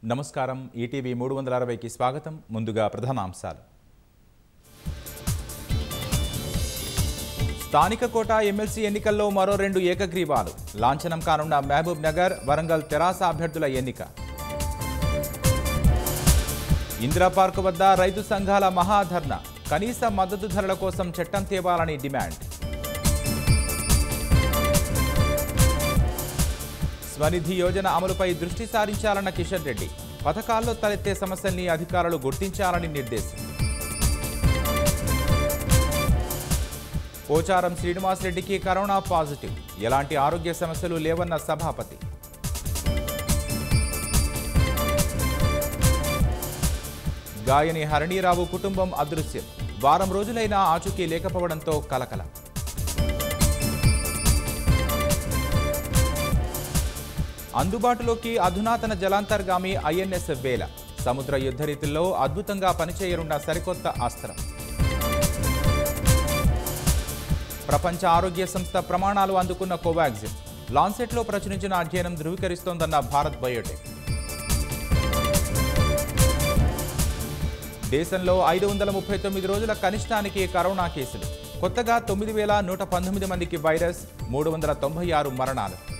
నమస్కారం ఈటీవీ మూడు వందల అరవైకి స్వాగతం ముందుగా ప్రధానాంశాలు స్థానిక కోట ఎమ్మెల్సీ ఎన్నికల్లో మరో రెండు ఏకగ్రీవాలు లాంఛనం కానున్న మహబూబ్ నగర్ వరంగల్ తెరాస అభ్యర్థుల ఎన్నిక ఇందిరా పార్క్ వద్ద రైతు సంఘాల మహాధర్ణ కనీస మద్దతు ధరల కోసం చట్టం తేవాలని డిమాండ్ స్వనిధి యోజన అమలుపై దృష్టి సారించాలన్న కిషన్ రెడ్డి పథకాల్లో తలెత్తే సమస్యల్ని అధికారులు గుర్తించాలని నిర్దేశం పోచారం శ్రీనివాసరెడ్డికి కరోనా పాజిటివ్ ఎలాంటి ఆరోగ్య సమస్యలు లేవన్న సభాపతి గాయని హరణీరావు కుటుంబం అదృశ్యం వారం రోజులైనా ఆచూకీ లేకపోవడంతో కలకల అందుబాటులోకి అధునాతన జలాంతర్గామి ఐఎన్ఎస్ వేల సముద్ర యుద్ధరీతుల్లో అద్భుతంగా పనిచేయనున్న సరికొత్త అస్త్రం ప్రపంచ ఆరోగ్య సంస్థ ప్రమాణాలు అందుకున్న కోవాక్సిన్ లాన్సెట్లో ప్రచురించిన అధ్యయనం ధృవీకరిస్తోందన్న భారత్ బయోటెక్ దేశంలో ఐదు వందల ముప్పై తొమ్మిది రోజుల కనిష్టానికి కరోనా కేసులు కొత్తగా తొమ్మిది వేల నూట పంతొమ్మిది మందికి వైరస్ మూడు వందల తొంభై ఆరు మరణాలు